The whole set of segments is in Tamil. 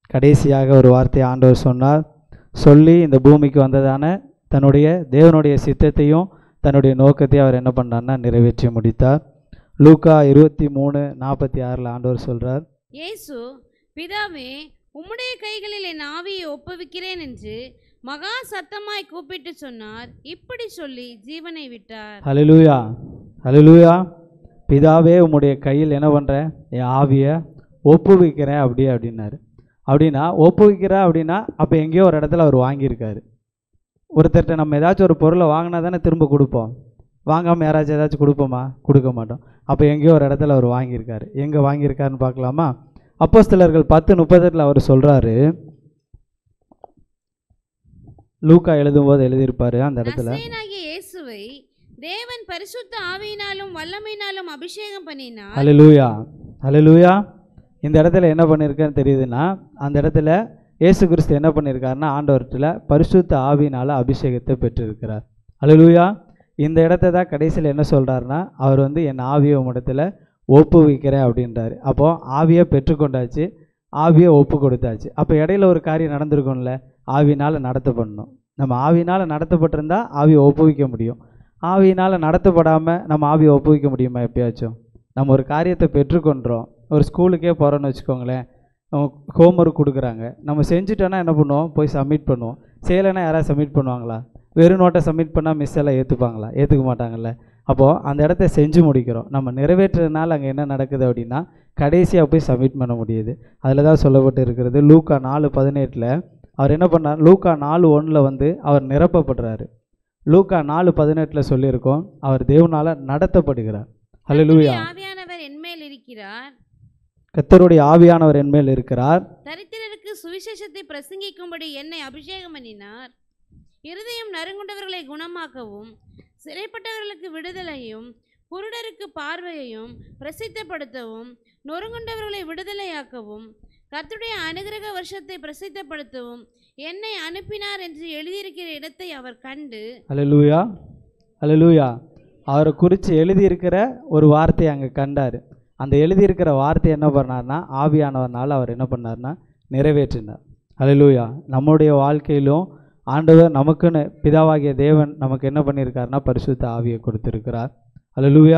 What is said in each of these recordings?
கடைசியாக ஒரு வார்த்தை ஆண்டவர் சொன்னார் சொல்லி இந்த பூமிக்கு வந்ததான தன்னுடைய தேவனுடைய சித்தத்தையும் தன்னுடைய நோக்கத்தையும் அவர் என்ன பண்ணார்னா நிறைவேற்றி முடித்தார் லூக்கா இருபத்தி மூணு நாற்பத்தி ஆறில் ஆண்டவர் சொல்கிறார் இயேசு பிதாவே உம்முடைய கைகளில் என் ஆவியை ஒப்புவிக்கிறேன் என்று மகா சத்தமாய் கூப்பிட்டு சொன்னார் இப்படி சொல்லி ஜீவனை விட்டார் ஹalleluya ஹalleluya பிதாவே உம்முடைய கையில் என்ன பண்ணுறேன் என் ஆவியை ஒப்புவிக்கிறேன் அப்படியே அப்படின்னாரு அப்படின்னா ஒப்புவிக்கிறேன் அப்படின்னா அப்போ எங்கேயோ ஒரு இடத்துல அவர் வாங்கியிருக்காரு ஒருத்தர்கிட்ட நம்ம ஏதாச்சும் ஒரு பொருளை வாங்கினா தானே திரும்ப கொடுப்போம் வாங்காமல் யாராச்சும் ஏதாச்சும் கொடுப்போமா கொடுக்க மாட்டோம் அப்போ எங்கேயோ ஒரு இடத்துல அவர் வாங்கியிருக்காரு எங்கே வாங்கியிருக்காருன்னு பார்க்கலாமா அப்போஸ்தலர்கள் பத்து முப்பத்தெட்டில் அவர் சொல்கிறாரு லூக்கா எழுதும்போது எழுதியிருப்பாரு அந்த இடத்துல நசரேனாகிய இயேசுவை தேவன் பரிசுத்த ஆவியினாலும் வல்லமையினாலும் அபிஷேகம் பண்ணினார் ஹalleluya ஹalleluya இந்த இடத்துல என்ன பண்ணியிருக்காருன்னு தெரியுதுன்னா அந்த இடத்துல இயேசு கிறிஸ்து என்ன பண்ணியிருக்காருன்னா ஆண்டவர்கிட்ட பரிசுத்த ஆவியினால அபிஷேகத்தை பெற்றிருக்கிறார் ஹalleluya இந்த இடத்த தான் கடைசியில் என்ன சொல்கிறாருன்னா அவர் வந்து என் ஆவியை உம்மிடத்தில் ஒப்புவிக்கிறேன் அப்படின்றாரு அப்போ ஆவியை பெற்றுக்கொண்டாச்சு ஆவியை ஒப்பு கொடுத்தாச்சு அப்போ இடையில ஒரு காரியம் நடந்திருக்கும்ல ஆவியினால் நடத்தப்படணும் நம்ம ஆவியினால் நடத்தப்பட்டிருந்தா ஆவியை ஒப்புவிக்க முடியும் ஆவியினால் நடத்தப்படாமல் நம்ம ஆவியை ஒப்புவிக்க முடியுமா எப்பயாச்சும் நம்ம ஒரு காரியத்தை பெற்றுக்கொண்டோம் ஒரு ஸ்கூலுக்கே போகிறோன்னு வச்சுக்கோங்களேன் ஹோம்ஒர்க் கொடுக்குறாங்க நம்ம செஞ்சுட்டோன்னா என்ன பண்ணுவோம் போய் சப்மிட் பண்ணுவோம் செய்யலைன்னா யாராவது சப்மிட் பண்ணுவாங்களா வெறும் நோட்டை சப்மிட் பண்ணால் மிஸ் எல்லாம் ஏற்றுப்பாங்களா ஏற்றுக்க மாட்டாங்கல்ல அப்போது அந்த இடத்த செஞ்சு முடிக்கிறோம் நம்ம நிறைவேற்றுறதுனால அங்கே என்ன நடக்குது அப்படின்னா கடைசியாக போய் சப்மிட் பண்ண முடியுது அதில் தான் சொல்லப்பட்டு இருக்கிறது லூக்கா நாலு பதினெட்டில் அவர் என்ன பண்ணார் லூக்கா நாலு ஒன்றில் வந்து அவர் நிரப்பப்படுறாரு லூக்கா நாலு பதினெட்டில் சொல்லியிருக்கோம் அவர் தேவனால் நடத்தப்படுகிறார் ஹalleluya கர்த்தருடைய ஆவியானவர் என்மேல் இருக்கிறார் கர்த்தருடைய ஆவியானவர் என்மேல் இருக்கிறார் தரித்திரருக்கு சுவிசேஷத்தை பிரசங்கிக்கும்படி என்னை அபிஷேகம் பண்ணினார் இருதயம் நறுங்குண்டவர்களை குணமாக்கவும் சிறைப்பட்டவர்களுக்கு விடுதலையும் குருடருக்கு பார்வையையும் பிரசித்தப்படுத்தவும் நொறுங்குண்டவர்களை விடுதலையாக்கவும் கர்த்தருடைய அனுகிரக வருஷத்தை பிரசித்தப்படுத்தவும் என்னை அனுப்பினார் என்று எழுதியிருக்கிற இடத்தை அவர் கண்டு ஹalleluya ஹalleluya அவரை குறித்து எழுதியிருக்கிற ஒரு வார்த்தையை அங்கே கண்டார் அந்த எழுதியிருக்கிற வார்த்தை என்ன பண்ணார்னா ஆவியானவர்னால அவர் என்ன பண்ணார்னா நிறைவேற்றினார் ஹalleluya நம்முடைய வாழ்க்கையிலும் ஆண்டவர் நமக்குன்னு பிதாவாகிய தேவன் நமக்கு என்ன பண்ணியிருக்காருன்னா பரிசுத்த ஆவியை கொடுத்திருக்கிறார் ஹalleluya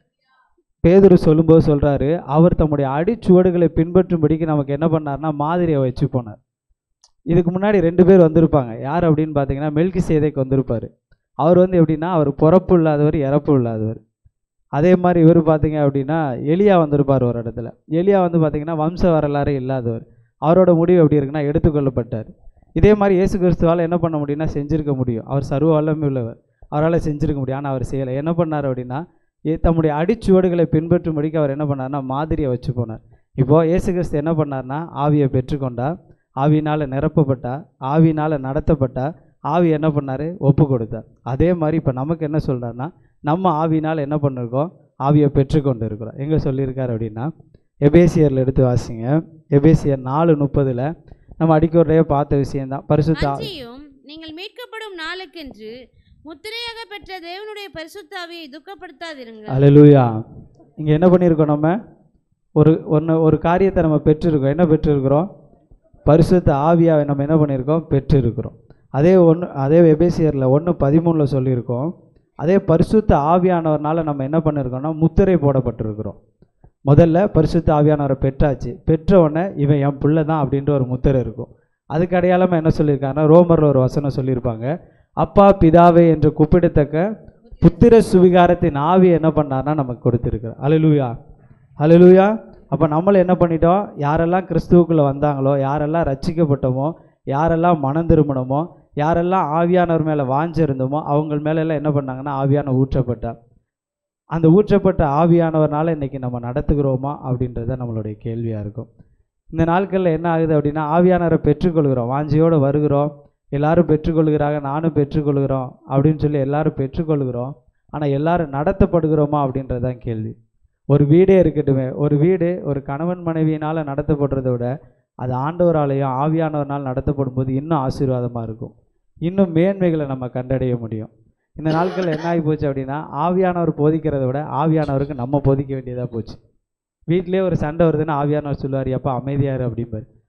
பேதுரு சொல்லும்போது சொல்கிறாரு அவர் தம்முடைய அடிச்சுவடுகளை பின்பற்றும்படிக்கு நமக்கு என்ன பண்ணார்னா மாதிரியை வச்சு போனார் இதுக்கு முன்னாடி ரெண்டு பேர் வந்திருப்பாங்க யார் அப்படின்னு பார்த்தீங்கன்னா மெல்கி சேதைக்கு வந்திருப்பார் அவர் வந்து எப்படின்னா அவர் பிறப்பு இல்லாதவர் இறப்பு இல்லாதவர் அதே மாதிரி இவர் பார்த்தீங்க அப்படின்னா எலியா வந்திருப்பார் ஒரு இடத்துல எலியா வந்து பார்த்தீங்கன்னா வம்ச வரலாறே இல்லாதவர் அவரோட முடிவு எப்படி இருக்குன்னா எடுத்துக்கொள்ளப்பட்டார் இதே மாதிரி இயேசு கிறிஸ்துவால் என்ன பண்ண முடியும்னா செஞ்சிருக்க முடியும் அவர் சர்வ வல்லமை உள்ளவர் அவரால் செஞ்சிருக்க முடியும் ஆனால் அவர் செய்யலை என்ன பண்ணார் அப்படின்னா ஏ- தம்முடைய அடிச்சுவடுகளை பின்பற்றும்படிக்கு அவர் என்ன பண்ணார்னா மாதிரியை வச்சு போனார் இப்போது இயேசு கிறிஸ்து என்ன பண்ணார்னா ஆவியை பெற்றுக்கொண்டார் ஆவியினால் நிரப்பப்பட்டார் ஆவியினால் நடத்தப்பட்டார் ஆவி என்ன பண்ணார் ஒப்பு கொடுத்தார் அதே மாதிரி இப்போ நமக்கு என்ன சொல்கிறாருன்னா நம்ம ஆவியினால் என்ன பண்ணிருக்கோம் ஆவியை பெற்றுக்கொண்டு இருக்கிறோம் எங்கே சொல்லியிருக்காரு அப்படின்னா எபேசியரில் எடுத்து வாசிங்க எபேசியர் நாலு முப்பதில் நம்ம அடிக்கொருடைய பார்த்த விஷயம்தான் பரிசுத்த ஆவி அன்றியும் நீங்கள் மீட்கப்படும் நாளுக்கென்று முத்திரையாக பெற்ற தேவனுடைய பரிசுத்தாவியை துக்கப்படுத்தாதிருங்கள் அலலூயா இங்கே என்ன பண்ணியிருக்கோம் நம்ம ஒரு ஒன்று ஒரு காரியத்தை நம்ம பெற்றிருக்கோம் என்ன பெற்றிருக்கிறோம் பரிசுத்த ஆவியாவை நம்ம என்ன பண்ணியிருக்கோம் பெற்றிருக்கிறோம் அதே ஒன்று அதே எபேசியரில் ஒன்று பதிமூணில் சொல்லியிருக்கோம் அதே பரிசுத்த ஆவியானவர்னால நம்ம என்ன பண்ணியிருக்கோம்னா முத்திரை போடப்பட்டிருக்கிறோம் முதல்ல பரிசுத்த ஆவியானவரை பெற்றாச்சு பெற்ற உடனே இவன் என் பிள்ளை தான் அப்படின்ற ஒரு முத்திரை இருக்கும் அதுக்கு அடையாளமாக என்ன சொல்லியிருக்காங்கன்னா ரோமரில் ஒரு வசனம் சொல்லியிருப்பாங்க அப்பா பிதாவே என்று கூப்பிடத்தக்க புத்திர சுவிகாரத்தின் ஆவி என்ன பண்ணார்னா நமக்கு கொடுத்துருக்குறார் அலலுயா அலலுயா அப்போ நம்மள என்ன பண்ணிட்டோம் யாரெல்லாம் கிறிஸ்துவுக்குள்ளே வந்தாங்களோ யாரெல்லாம் ரட்சிக்கப்பட்டோமோ யாரெல்லாம் மனம் திரும்பினோமோ யாரெல்லாம் ஆவியானவர் மேலே வாஞ்சிருந்தோமோ அவங்க மேல எல்லாம் என்ன பண்ணாங்கன்னா ஆவியான ஊற்றப்பட்டார் அந்த ஊற்றப்பட்ட ஆவியானவர்னால இன்னைக்கு நம்ம நடத்துகிறோமா அப்படின்றது தான் நம்மளுடைய கேள்வியாக இருக்கும் இந்த நாட்களில் என்ன ஆகுது அப்படின்னா ஆவியானவரை பெற்றுக்கொள்கிறோம் வாஞ்சியோடு வருகிறோம் எல்லாரும் பெற்றுக்கொள்கிறாங்க நானும் பெற்றுக்கொள்கிறோம் அப்படின்னு சொல்லி எல்லாரும் பெற்றுக்கொள்கிறோம் ஆனால் எல்லாரும் நடத்தப்படுகிறோமா அப்படின்றது தான் கேள்வி ஒரு வீடே இருக்கட்டுமே ஒரு வீடு ஒரு கணவன் மனைவியினால் நடத்தப்படுறதை விட அது ஆண்டவராலையும் ஆவியானவரால் நடத்தப்படும் போது இன்னும் ஆசீர்வாதமாக இருக்கும் இன்னும் மேன்மைகளை நம்ம கண்டடைய முடியும் இந்த நாட்களில் என்ன ஆகி போச்சு அப்படின்னா ஆவியானவர் போதிக்கிறத விட ஆவியானவருக்கு நம்ம போதிக்க வேண்டியதாக போச்சு வீட்டிலே ஒரு சண்டை வருதுன்னா ஆவியானவர் சொல்லுவார் எப்போ அமைதியாரு அப்படிம்பார்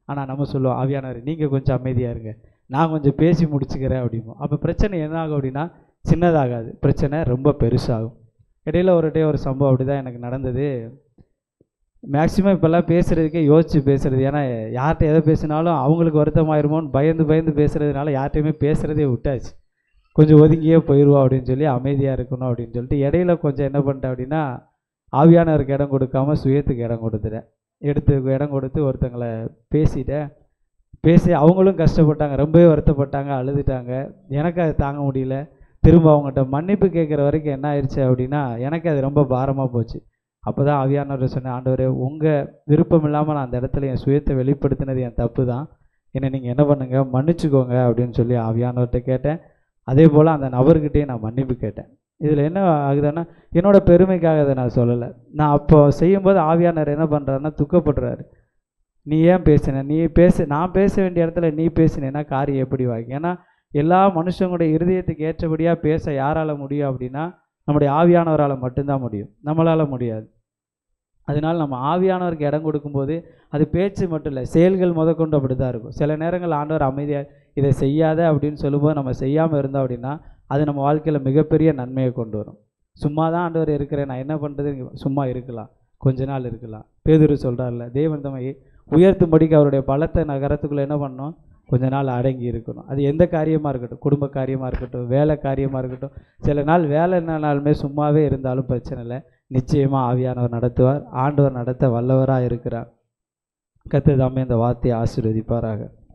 ஆனால் நம்ம சொல்லுவோம் ஆவியானவர் நீங்கள் கொஞ்சம் அமைதியாக இருங்க நான் கொஞ்சம் பேசி முடிச்சுக்கிறேன் அப்படிம்போம் அப்போ பிரச்சனை என்ன ஆகும் அப்படின்னா சின்னதாகாது பிரச்சனை ரொம்ப பெருசாகும் இடையில ஒரு டே ஒரு சம்பவம் அப்படி தான் எனக்கு நடந்தது மேக்ஸிமம் இப்போல்லாம் பேசுகிறதுக்கே யோசித்து பேசுறது ஏன்னா யார்கிட்ட எதை பேசினாலும் அவங்களுக்கு வருத்தமாயிருமோன்னு பயந்து பயந்து பேசுகிறதுனால யார்கிட்டையுமே பேசுகிறதே விட்டாச்சு கொஞ்சம் ஒதுங்கியே போயிடுவோம் அப்படின்னு சொல்லி அமைதியாக இருக்கணும் அப்படின்னு சொல்லிட்டு இடையில கொஞ்சம் என்ன பண்ணிட்டேன் அப்படின்னா ஆவியானவருக்கு இடம் கொடுக்காம சுயத்துக்கு இடம் கொடுத்துட்டேன் எடுத்து இடம் கொடுத்து ஒருத்தங்களை பேசிட்டேன் பேசி அவங்களும் கஷ்டப்பட்டாங்க ரொம்பவே வருத்தப்பட்டாங்க அழுதுட்டாங்க எனக்கு அது தாங்க முடியல திரும்ப அவங்ககிட்ட மன்னிப்பு கேட்குற வரைக்கும் என்ன ஆயிடுச்சு அப்படின்னா எனக்கு அது ரொம்ப பாரமாக போச்சு அப்போ தான் ஆவியானவர் சொன்ன ஆண்டவரே உங்கள் விருப்பம் இல்லாமல் நான் அந்த இடத்துல என் சுயத்தை வெளிப்படுத்தினது என் தப்பு தான் என்னை நீங்கள் என்ன பண்ணுங்க மன்னிச்சுக்கோங்க அப்படின்னு சொல்லி ஆவியானவர்கிட்ட கேட்டேன் அதே போல் அந்த நபர்கிட்டயும் நான் மன்னிப்பு கேட்டேன் இதில் என்ன ஆகுதுன்னா என்னோட பெருமைக்காக அதை நான் சொல்லலை நான் அப்போ செய்யும்போது ஆவியானவர் என்ன பண்ணுறாருன்னா துக்கப்படுறாரு நீ ஏன் பேசின நீ பேச நான் பேச வேண்டிய இடத்துல நீ பேசினேன்னா காரியம் எப்படி வாங்க ஏன்னா எல்லா மனுஷங்களுடைய இருதயத்துக்கு ஏற்றபடியாக பேச யாரால் முடியும் அப்படின்னா நம்முடைய ஆவியானவரால் மட்டும்தான் முடியும் நம்மளால் முடியாது அதனால நம்ம ஆவியானவருக்கு இடம் கொடுக்கும்போது அது பேச்சு மட்டும் இல்லை செயல்கள் முதற்கொண்டு அப்படி தான் இருக்கும் சில நேரங்கள் ஆண்டவர் அமைதியாக இதை செய்யாத அப்படின்னு சொல்லும்போது நம்ம செய்யாமல் இருந்தோம் அப்படின்னா அது நம்ம வாழ்க்கையில் மிகப்பெரிய நன்மையை கொண்டு வரும் சும்மா தான் ஆண்டவர் இருக்கிறேன் நான் என்ன பண்ணுறது சும்மா இருக்கலாம் கொஞ்ச நாள் இருக்கலாம் பேதுரு சொல்கிறார்ல தேவன் தம்மை உயர்த்தும்படிக்கு அவருடைய பலத்தை நகரத்துக்குள்ளே என்ன பண்ணோம் கொஞ்ச நாள் அடங்கி இருக்கணும் அது எந்த காரியமாக இருக்கட்டும் குடும்ப காரியமாக இருக்கட்டும் வேலை காரியமாக இருக்கட்டும் சில நாள் வேலை நாளுமே சும்மாவே இருந்தாலும் பிரச்சனை இல்லை நிச்சயமாக ஆவியானவர் நடத்துவார் ஆண்டவர் நடத்த வல்லவராக இருக்கிறார் கத்து தாமே இந்த வார்த்தையை ஆசீர்வதிப்பாராக